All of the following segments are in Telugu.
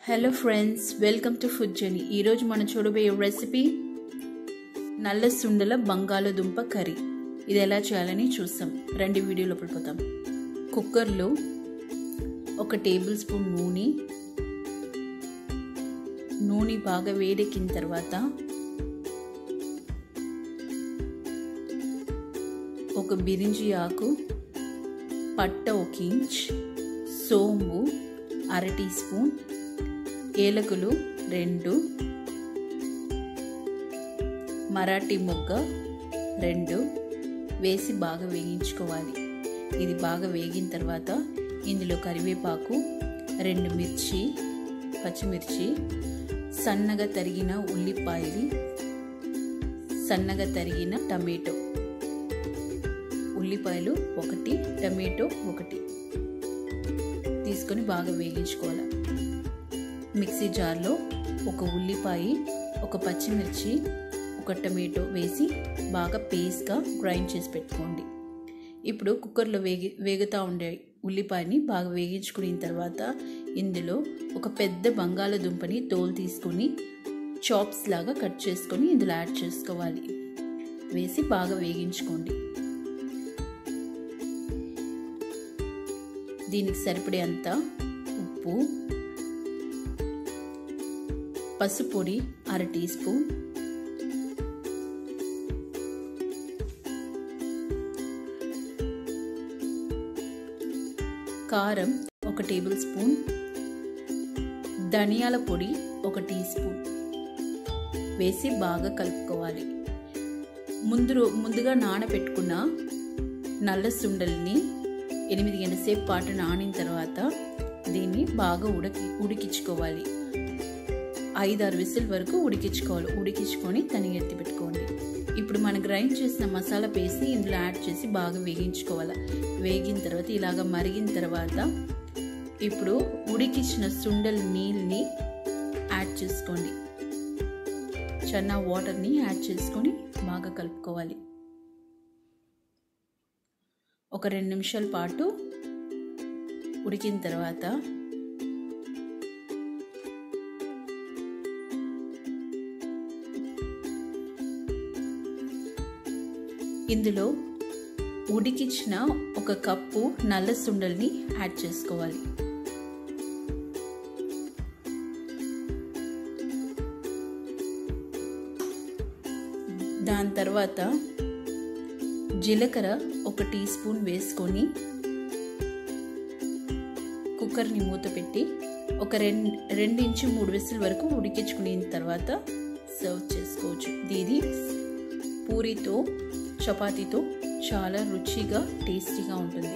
Hello friends welcome to food journey ఈరోజు మనం చూడబోయే రెసిపీ నల్ల సుండల బంగాళదుంప కర్రీ ఇది ఎలా చేయాలని చూస్తాం రెండు వీడియోలో పడిపోతాం కుక్కర్లో ఒక టేబుల్ స్పూన్ నూనె నూనె బాగా వేడెక్కిన తర్వాత ఒక బిరింజి ఆకు పట్ట ఒక ఇంచ్ సోంబు అర టీ స్పూన్ ఏలకులు రెండు మరాఠీ మొగ్గ రెండు వేసి బాగా వేగించుకోవాలి ఇది బాగా వేగిన తర్వాత ఇందులో కరివేపాకు రెండు మిర్చి పచ్చిమిర్చి సన్నగా తరిగిన ఉల్లిపాయలు సన్నగా తరిగిన టమాటో ఉల్లిపాయలు ఒకటి టమాటో ఒకటి తీసుకొని బాగా వేగించుకోవాలి మిక్సీ జార్లో ఒక ఉల్లిపాయ ఒక పచ్చిమిర్చి ఒక టమాటో వేసి బాగా పేస్ట్గా గ్రైండ్ చేసి పెట్టుకోండి ఇప్పుడు కుక్కర్లో వేగి వేగుతూ ఉండే ఉల్లిపాయని బాగా వేగించుకున్న తర్వాత ఇందులో ఒక పెద్ద బంగాళదుంపని తోలు తీసుకొని చాప్స్ లాగా కట్ చేసుకొని ఇందులో యాడ్ చేసుకోవాలి వేసి బాగా వేగించుకోండి దీనికి సరిపడే అంత ఉప్పు పసుపొడి అర టీ స్పూన్ కారం ఒక టేబుల్ స్పూన్ ధనియాల పొడి ఒక టీ స్పూన్ వేసి బాగా కలుపుకోవాలి ముందు ముందుగా నానబెట్టుకున్న నల్ల సుండల్ని ఎనిమిది గంటల సేపు పాటు నానిన తర్వాత దీన్ని బాగా ఉడకి ఉడికించుకోవాలి ఐదారు విసిల్ వరకు ఉడికించుకోవాలి ఉడికించుకొని తనిగి ఎత్తి పెట్టుకోండి ఇప్పుడు మనం గ్రైండ్ చేసిన మసాలా పేస్ట్ ఇందులో యాడ్ చేసి బాగా వేగించుకోవాలి వేగిన తర్వాత ఇలాగ మరిగిన తర్వాత ఇప్పుడు ఉడికించిన సుండల్ నీళ్ళని యాడ్ చేసుకోండి చన్న వాటర్ని యాడ్ చేసుకొని బాగా కలుపుకోవాలి ఒక రెండు నిమిషాల పాటు ఉడికిన తర్వాత ఇందులో ఉడికించిన ఒక కప్పు నల్ల సుండల్ని యాడ్ చేసుకోవాలి దాని తర్వాత జీలకర్ర ఒక టీ స్పూన్ వేసుకొని కుక్కర్ని మూత పెట్టి ఒక రెండు రెండు ఇంచు మూడు విసుల వరకు ఉడికించుకున్న తర్వాత సర్వ్ చేసుకోవచ్చు ఇది పూరితో చపాతీతో చాలా రుచిగా టేస్టీగా ఉంటుంది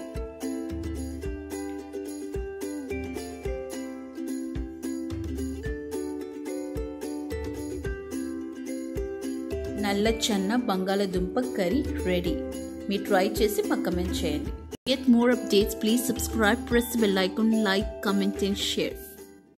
నల్ల చెన్న బంగాళదుంప కర్రీ రెడీ మీరు ట్రై చేసి మాకు కమెంట్ చేయండి Get more updates, please subscribe, press the bell icon, like, comment and share.